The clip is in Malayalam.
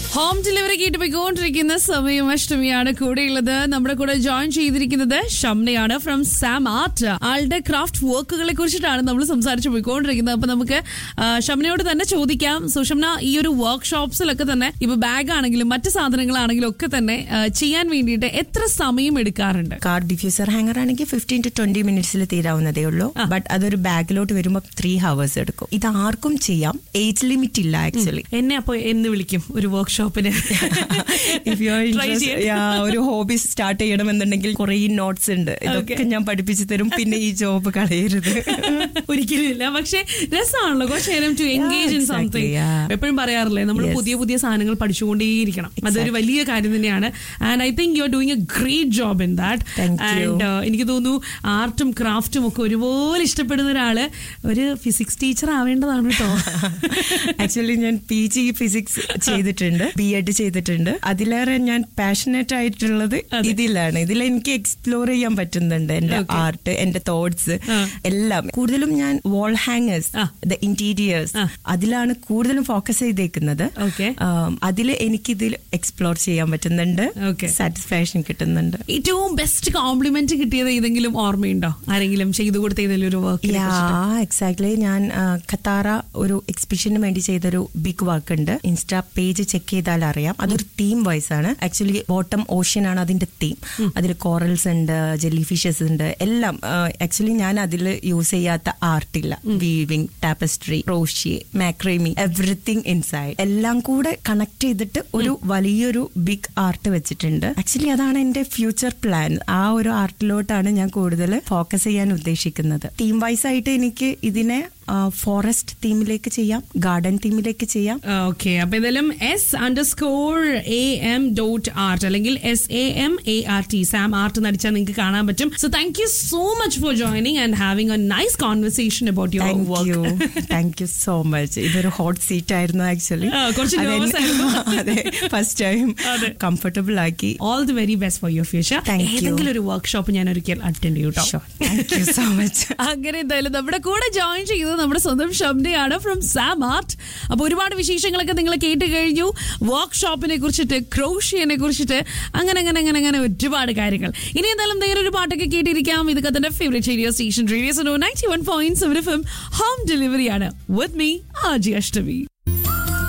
ഹോം ഡെലിവറി കേട്ട് പോയിക്കൊണ്ടിരിക്കുന്ന സമയം അഷ്ടമിയാണ് കൂടെയുള്ളത് നമ്മുടെ കൂടെ ജോയിൻ ചെയ്തിരിക്കുന്നത് ഷംനയാണ് ഫ്രം സാം ആർട്ട് ആളുടെ ക്രാഫ്റ്റ് വർക്കുകളെ കുറിച്ചിട്ടാണ് നമ്മൾ സംസാരിച്ച് പോയിക്കൊണ്ടിരിക്കുന്നത് അപ്പൊ നമുക്ക് ആ, ഷംനയോട് തന്നെ ചോദിക്കാം സോ ഷംന ഈ ഒരു വർക്ക്ഷോപ്സിലൊക്കെ തന്നെ ഇപ്പൊ ബാഗ് ആണെങ്കിലും മറ്റ് സാധനങ്ങളാണെങ്കിലും ഒക്കെ തന്നെ ആ, ചെയ്യാൻ വേണ്ടിയിട്ട് എത്ര സമയം എടുക്കാറുണ്ട് കാർ ഡിഫ്യൂസർ ഹാങ്ങർ ആണെങ്കിൽ ഫിഫ്റ്റീൻ ടു ട്വന്റി മിനിറ്റ്സിൽ തീരാവുന്നതേ ഉള്ളൂ ബട്ട് അതൊരു ബാഗിലോട്ട് വരുമ്പോൾ ത്രീ ഹവേഴ്സ് എടുക്കും ഇത് ആർക്കും ചെയ്യാം ഏജ് ലിമിറ്റ് ഇല്ല ആക്ച്വലി എന്നെ അപ്പൊ എന്ന് വിളിക്കും ഒരു വർക്ക്ഷോപ്പിന് ഇഫ് യു ആർ Try ചെയ്യാൻ. ഒരു ഹോബി സ്റ്റാർട്ട് ചെയ്യണമെന്നുണ്ടെങ്കിൽ കുറെ നോട്ട്സ് ഉണ്ട് ഇതൊക്കെ ഞാൻ പഠിപ്പിച്ചു തരും പിന്നെ ഈ ജോബ് കളയരുത് ഒരിക്കലും ഇല്ല പക്ഷെ രസമാണല്ലോ കുറച്ച് നേരം to engage in exactly, something yeah. എപ്പോഴും പറയാറില്ലേ നമ്മൾ Yes. പുതിയ പുതിയ സാധനങ്ങൾ പഠിച്ചുകൊണ്ടേയിരിക്കണം അതൊരു വലിയ കാര്യം തന്നെയാണ് and I think you are doing a great job in that Thank you. And എനിക്ക് തോന്നുന്നു ആർട്ടും ക്രാഫ്റ്റും ഒക്കെ ഒരുപോലെ ഇഷ്ടപ്പെടുന്ന ഒരാള് ഒരു ഫിസിക്സ് ടീച്ചർ ആവേണ്ടതാണ് കേട്ടോ ആക്ച്വലി ഞാൻ പി ജി ഫിസിക്സ് ചെയ്തിട്ടുണ്ട് ബി എഡ് ചെയ്തിട്ടുണ്ട് അതിലേറെ ഞാൻ പാഷനേറ്റ് ആയിട്ടുള്ളത് ഇതിലാണ് ഇതിൽ എനിക്ക് എക്സ്പ്ലോർ ചെയ്യാൻ പറ്റുന്നുണ്ട് എന്റെ Okay. ആർട്ട് എന്റെ തോട്ട്സ് ആ. എല്ലാം കൂടുതലും ഞാൻ വാൾ ഹാങ്ങേഴ്സ് ആ. ദ ഇന്റീരിയേഴ്സ് ആ. അതിലാണ് കൂടുതലും ഫോക്കസ് ചെയ്തേക്കുന്നത് Okay. അതിൽ എനിക്കിതിൽ എക്സ്പ്ലോർ ചെയ്യാൻ പറ്റുന്നുണ്ട് Okay. സാറ്റിസ്ഫാക്ഷൻ കിട്ടുന്നുണ്ട് ഏറ്റവും ബെസ്റ്റ് കോംപ്ലിമെന്റ് കിട്ടിയത് ഏതെങ്കിലും ഓർമ്മയുണ്ടോ ആരെങ്കിലും ചെയ്തു കൊടുത്ത ഏതെങ്കിലും ഒരു വർക്ക് എക്സാക്ട്ലി ഞാൻ ആ, ഖത്താറ ഒരു എക്സിബിഷന് വേണ്ടി ചെയ്തൊരു ബിഗ് വർക്ക് ഉണ്ട് ഇൻസ്റ്റാ പേജ് ചെക്ക് ചെയ്താൽ അറിയാം അതൊരു തീം വൈസ് ആണ് ആക്ച്വലി ബോട്ടം ഓഷ്യൻ ആണ് അതിന്റെ തീം അതിൽ കോറൽസ് ഉണ്ട് ജെല്ലി ഫിഷസ് ഉണ്ട് എല്ലാം ആക്ച്വലി ഞാൻ അതിൽ യൂസ് ചെയ്യാത്ത ആർട്ടില്ല വീവിംഗ് ടാപ്പസ്ട്രി റോഷി മാക്രേമി എവറിത്തിങ് ഇൻസൈഡ് എല്ലാം കൂടെ കണക്ട് ചെയ്തിട്ട് ഒരു വലിയൊരു ബിഗ് ആർട്ട് വെച്ചിട്ടുണ്ട് ആക്ച്വലി അതാണ് എന്റെ ഫ്യൂച്ചർ പ്ലാൻ ആ ഒരു ആർട്ടിലോട്ടാണ് ഞാൻ കൂടുതൽ ഫോക്കസ് ചെയ്യാൻ ഉദ്ദേശിക്കുന്നത് തീം വൈസ് ആയിട്ട് എനിക്ക് ഇതിനെ ഫോറസ്റ്റ് തീമിലേക്ക് ചെയ്യാം ഗാർഡൻ തീമിലേക്ക് ചെയ്യാം ഓക്കെ അപ്പൊ എന്തായാലും S under score A M dot art അല്ലെങ്കിൽ S A M A R T sam art എന്ന് അടിച്ചാൽ നിങ്ങൾക്ക് കാണാൻ പറ്റും so thank you so much for joining and having a nice conversation about your thank you work thank you so much ഇതൊരു ഹോട്ട് സീറ്റ് ആയിരുന്നു ആക്ച്വലി ആ, കുറച്ച് nervous ആയിരുന്നു. അതെ ഫസ്റ്റ് ടൈം അതെ. കംഫർട്ടബിൾ ആക്കി all the very best for your future Thank you. ഏതെങ്കിലും ഒരു വർക്ക്ഷോപ്പ് ഞാൻ ഒരിക്കൽ അറ്റൻഡ് ചെയ്യും കേട്ടോ താങ്ക് യു സോ മച്ച് അങ്ങനെ എന്തായാലും നമ്മുടെ കൂടെ ജോയിൻ ചെയ്തത് നമ്മുടെ സ്വന്തം ഷംഡയാണ് ഫ്രം സാം ആർട്ട് അപ്പൊ ഒരുപാട് വിശേഷങ്ങളൊക്കെ നിങ്ങൾ കേട്ട് കഴിഞ്ഞു വർക്ക്ഷോപ്പിനെ കുറിച്ചിട്ട് ക്രോഷ്യനെ കുറിച്ചിട്ട് അങ്ങനെ അങ്ങനെ അങ്ങനെ അങ്ങനെ ഒരുപാട് കാര്യങ്ങൾ ഇനി എന്തായാലും നേരെ ഒരു പാട്ടൊക്കെ കേട്ടിരിക്കാം ഇതൊക്കെ തന്നെ favourite radio station radio so ninety one point seven F M home ഡെലിവറിയാണ് വിത്ത് മീ ആജി അഷ്ടമി